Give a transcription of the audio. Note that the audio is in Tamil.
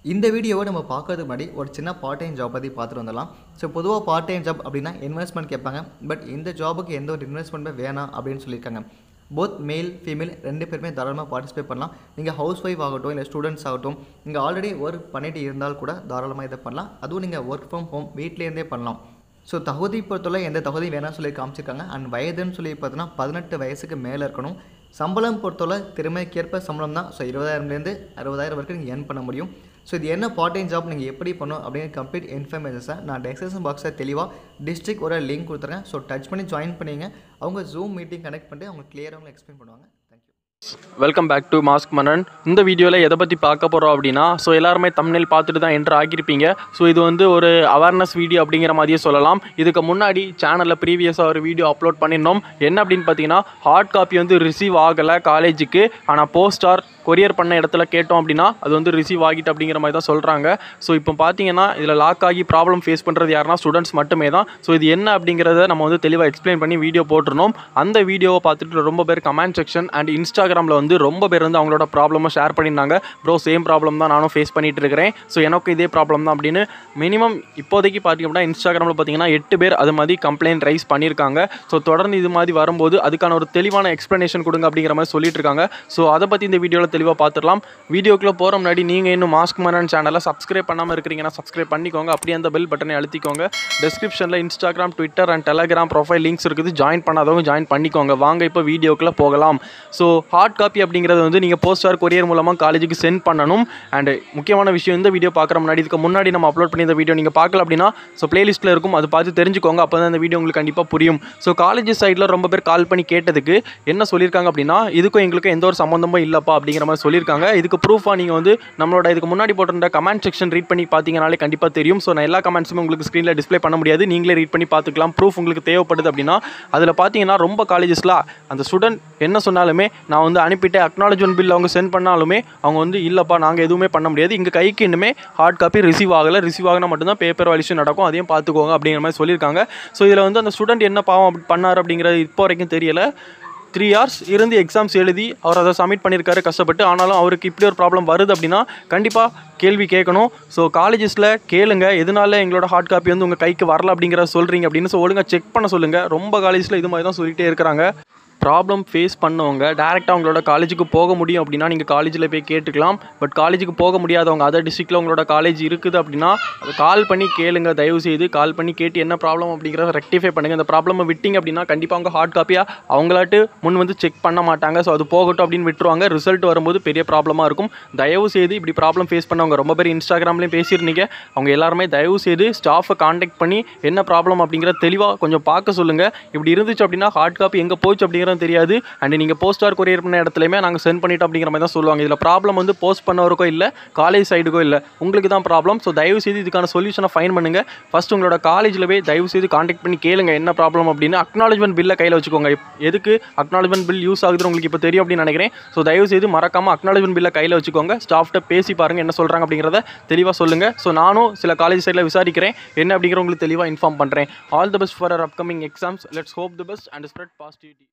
இந்த வீடியோவை நம்ம பார்க்கறதுக்கு முன்னாடி ஒரு சின்ன பார்ட் டைம் ஜாப் பற்றி பார்த்துட்டு வந்துடலாம் ஸோ பொதுவாக பார்ட் டைம் ஜாப் அப்படின்னா இன்வெஸ்ட்மெண்ட் கேட்பாங்க பட் இந்த ஜாபுக்கு எந்த ஒரு இன்வெஸ்ட்மெண்ட்டுமே வேணாம் அப்படின்னு சொல்லியிருக்காங்க போத் மேல் ஃபீமேல் ரெண்டு பேருமே தாராளமாக பார்ட்டிசிபேட் பண்ணலாம் நீங்கள் ஹவுஸ் ஒய்ஃப் ஆகட்டும் இல்லை ஸ்டூடெண்ட்ஸ் ஆகட்டும் நீங்கள் ஆல்ரெடி ஒர்க் பண்ணிட்டு இருந்தால் கூட தாராளமாக இதை பண்ணலாம் அதுவும் நீங்கள் ஒர்க் ஃப்ரம் ஹோம் வீட்டிலேருந்தே பண்ணலாம் ஸோ தகுதி பொறுத்தவரை எந்த தகுதி வேணாம்னு சொல்லி காமிச்சிருக்காங்க அண்ட் வயதுன்னு சொல்லி பார்த்தீங்கன்னா பதினெட்டு வயசுக்கு மேலே இருக்கணும் சம்பளம் பொறுத்தவரை திறமைக்கேற்ப சம்பளம் தான் ஸோ இருபதாயிரம்லேருந்து அறுபதாயிரம் வரைக்கும் நீங்கள் ஏர்ன் பண்ண முடியும் ஸோ இது என்ன பார்ட் டைம் ஜாப் நீங்கள் எப்படி பண்ணணும் அப்படின்னு கம்ப்ளீட் இன்ஃபர்மேஷன்ஸை நான் டெஸ்கிரிப்ஷன் பாக்ஸில் தெளிவாக டிஸ்ட்ரிக்ட் ஒரு லிங்க் கொடுத்துருக்கேன் ஸோ டச் பண்ணி ஜாயின் பண்ணிங்க அவங்க ஜூம் மீட்டிங் கனெக்ட் பண்ணிட்டு அவங்க கிளியராக அவங்க எக்ஸ்பிளைன் பண்ணுவாங்க thank you welcome back to mask Mannan இந்த வீடியோவில் எதை பற்றி பார்க்க போகிறோம் அப்படின்னா ஸோ எல்லாருமே தமிழில் பார்த்துட்டு தான் என்ட்ரு ஆகியிருப்பீங்க ஸோ இது வந்து ஒரு அவேர்னஸ் வீடியோ அப்படிங்கிற மாதிரியே சொல்லலாம் இதுக்கு முன்னாடி சேனலில் ப்ரீவியஸாக ஒரு வீடியோ அப்லோட் பண்ணியிருந்தோம் என்ன அப்படின்னு பார்த்தீங்கன்னா ஹார்ட் காப்பி வந்து ரிசீவ் ஆகலை காலேஜுக்கு ஆனால் போஸ்டார் கொரியர் பண்ண இடத்துல கேட்டோம் அப்படின்னா அது வந்து ரிசீவ் ஆகிட்டு அப்படிங்கிற மாதிரி தான் சொல்கிறாங்க ஸோ இப்போ பார்த்தீங்கன்னா இதில் லாக் ஆகி ப்ராப்ளம் ஃபேஸ் பண்ணுறது யாருன்னா ஸ்டூடெண்ட்ஸ் மட்டுமே தான் ஸோ இது என்ன அப்படிங்கிறத நம்ம வந்து தெளிவாக எக்ஸ்பிளைன் பண்ணி வீடியோ போட்டிருந்தோம் அந்த வீடியோவை பார்த்துட்டு ரொம்ப பேர் கமெண்ட் செக்ஷன் அண்ட் இன்ஸ்டாகிராமில் வந்து ரொம்ப பேர் வந்து அவங்களோட ப்ராப்ளமை ஷேர் பண்ணியிருந்தாங்க ப்ரோ சேம் ப்ராப்ளம் தான் நானும் ஃபேஸ் பண்ணிட்டு இருக்கிறேன் ஸோ எனக்கு இதே ப்ராப்ளம் தான் அப்படின்னு மினிமம் இப்போதைக்கு பார்த்தீங்க அப்படின்னா இன்ஸ்டாகிராமில் பார்த்தீங்கன்னா எட்டு பேர் அது மாதிரி கம்ப்ளைண்ட் ரைஸ் பண்ணியிருக்காங்க ஸோ தொடர்ந்து இது மாதிரி வரும்போது அதுக்கான ஒரு தெளிவான எக்ஸ்ப்ளனேஷன் கொடுங்க அப்படிங்கிற மாதிரி சொல்லிட்டு இருக்காங்க ஸோ அதை பற்றி இந்த வீடியோவில் தெளிவாக பார்த்துடலாம் வீடியோக்குள்ளே போகிற முன்னாடி நீங்கள் இன்னும் மாஸ்க் மன்னன் சேனலை சப்ஸ்கிரைப் பண்ணாமல் இருக்கிறீங்கன்னா சப்ஸ்கிரைப் பண்ணிக்கோங்க அப்படியே அந்த பெல் பட்டனை அழுத்திக்கோங்க டிஸ்கிரிப்ஷனில் Instagram Twitter and Telegram profile links இருக்குது ஜாயின் பண்ணாதவங்க ஜாயின் பண்ணிக்கோங்க வாங்க இப்போ வீடியோக்குள்ளே போகலாம் ஸோ ஹார்ட் காப்பி அப்படிங்கிறது வந்து நீங்கள் போஸ்டார் கொரியர் மூலமாக காலேஜுக்கு சென்ட் பண்ணணும் அண்ட் முக்கியமான விஷயம் இந்த வீடியோ பார்க்குற முன்னாடி இதுக்கு முன்னாடி நம்ம அப்லோட் பண்ணி இந்த வீடியோ நீங்கள் பார்க்கல அப்படின்னா ஸோ பிளேலிஸ்ட்டில் இருக்கும் அது பார்த்து தெரிஞ்சுக்கோங்க அப்போ தான் இந்த வீடியோ உங்களுக்கு கண்டிப்பாக புரியும் ஸோ காலேஜ் சைடில் ரொம்ப பேர் கால் பண்ணி கேட்டதுக்கு என்ன சொல்லியிருக்காங்க அப்படின்னா இதுக்கும் எங்களுக்கு எந்த ஒரு சம்மந்தமும் இல்லைப்பா அப்படிங்கிற மாதிரி சொல்லியிருக்காங்க இதுக்கு ப்ரூஃபாக நீங்கள் வந்து நம்மளோட இதுக்கு முன்னாடி போட்டிருந்த கமெண்ட் செக்ஷன் ரீட் பண்ணி பார்த்தீங்கனாலே கண்டிப்பாக தெரியும் ஸோ நான் எல்லா கமெண்ட்ஸுமே உங்களுக்கு ஸ்க்ரீனில் டிஸ்ப்ளே பண்ண முடியாது நீங்களே ரீட் பண்ணி பார்த்துக்கலாம் ப்ரூஃப் உங்களுக்கு தேவைப்படுது அப்படின்னா அதில் பார்த்தீங்கன்னா ரொம்ப காலேஜஸில் அந்த ஸ்டூடெண்ட் என்ன சொன்னாலுமே நான் வந்து அனுப்பிட்டு அக்னாலஜ்மெண்ட் பில் அவங்க சென்ட் பண்ணாலுமே அவங்க வந்து இல்லைப்பா நாங்கள் எதுவுமே பண்ண முடியாது இங்கே கைக்கு இன்னுமே ஹார்ட் காப்பி ரிசீவ் ஆகலை ரிசீவ் ஆகினா மட்டும்தான் பேப்பர் வலிஷன் நடக்கும் அதையும் பார்த்துக்கோங்க அப்படிங்கிற மாதிரி சொல்லியிருக்காங்க ஸோ இதில் வந்து அந்த ஸ்டூடெண்ட் என்ன பாவம் அப்படி பண்ணார் அப்படிங்கிறது இப்போ வரைக்கும் தெரியல த்ரீ ஹவர்ஸ் இருந்து எக்ஸாம்ஸ் எழுதி அவர் அதை சப்மிட் பண்ணியிருக்காரு கஷ்டப்பட்டு ஆனாலும் அவருக்கு இப்படி ஒரு ப்ராப்ளம் வருது அப்படின்னா கண்டிப்பாக கேள்வி கேட்கணும் ஸோ காலேஜஸில் கேளுங்க எதனால எங்களோட ஹார்ட் காப்பி வந்து உங்கள் கைக்கு வரல அப்படிங்கிறத சொல்கிறீங்க அப்படின்னு ஸோ ஒழுங்காக செக் பண்ண சொல்லுங்கள் ரொம்ப காலேஜில் இது மாதிரி தான் சொல்லிகிட்டே இருக்கிறாங்க ப்ராப்ளம் ஃபேஸ் பண்ணவங்க டேரெக்டாக அவங்களோட காலேஜுக்கு போக முடியும் அப்படின்னா நீங்கள் காலேஜில் போய் கேட்டுக்கலாம் பட் காலேஜுக்கு போக முடியாதவங்க அதர் டிஸ்ட்ரிக்டில் உங்களோட காலேஜ் இருக்குது அப்படின்னா அதை கால் பண்ணி கேளுங்க தயவு செய்து கால் பண்ணி கேட்டு என்ன ப்ராப்ளம் அப்படிங்கிறத ரெக்டிஃபை பண்ணுங்கள் இந்த ப்ராப்ளமை விட்டிங்க அப்படின்னா கண்டிப்பாக அவங்க ஹார்ட் காப்பியாக அவங்களாட்டு முன் வந்து செக் பண்ண மாட்டாங்க ஸோ அது போகட்டும் அப்படின்னு விட்டுருவாங்க ரிசல்ட் வரும்போது பெரிய ப்ராப்ளமாக இருக்கும் தயவு செய்து இப்படி ப்ராப்ளம் ஃபேஸ் பண்ணவங்க ரொம்ப பேர் இன்ஸ்டாகிராம்லேயும் பேசியிருந்தீங்க அவங்க எல்லாருமே தயவு செய்து ஸ்டாஃபை காண்டாக்ட் பண்ணி என்ன ப்ராப்ளம் அப்படிங்கிறத தெளிவாக கொஞ்சம் பார்க்க சொல்லுங்கள் இப்படி இருந்துச்சு அப்படின்னா ஹார்ட் காப்பி எங்கே போச்சு அப்படிங்கிறது தெரியாது அண்ட் நீங்கள் போஸ்டார் கொரியர் பண்ண இடத்துலையுமே நாங்கள் சென்ட் பண்ணிட்டோம் அப்படிங்கிற மாதிரி தான் சொல்லுவாங்க இதில் ப்ராப்ளம் வந்து போஸ்ட் பண்ணவருக்கோ இல்லை காலேஜ் சைடுக்கோ இல்லை உங்களுக்கு தான் ப்ராப்ளம் ஸோ தயவு செய்து இதுக்கான சொல்யூஷனை ஃபைன் பண்ணுங்கள் ஃபஸ்ட் உங்களோட காலேஜில் போய் தயவு செய்து காண்டாக்ட் பண்ணி கேளுங்க என்ன ப்ராப்ளம் அப்படின்னு அக்னாலஜ்மெண்ட் பில்லை கையில் வச்சுக்கோங்க எப்- எதுக்கு அக்னாலஜ்மெண்ட் பில் யூஸ் ஆகுதுன்னு உங்களுக்கு இப்போ தெரியும் அப்படின்னு நினைக்கிறேன் ஸோ தயவு செய்து மறக்காமல் அக்னாலஜ்மெண்ட் பில்லை கையில் வச்சுக்கோங்க ஸ்டாஃப்ட்ட பேசி பாருங்கள் என்ன சொல்கிறாங்க அப்படிங்கிறத தெளிவாக சொல்லுங்கள் ஸோ நானும் சில காலேஜ் சைடில் விசாரிக்கிறேன் என்ன அப்படிங்கிற உங்களுக்கு தெளிவாக இன்ஃபார்ம் பண்ணுறேன் all the best for our upcoming exams let's hope the best and spread positivity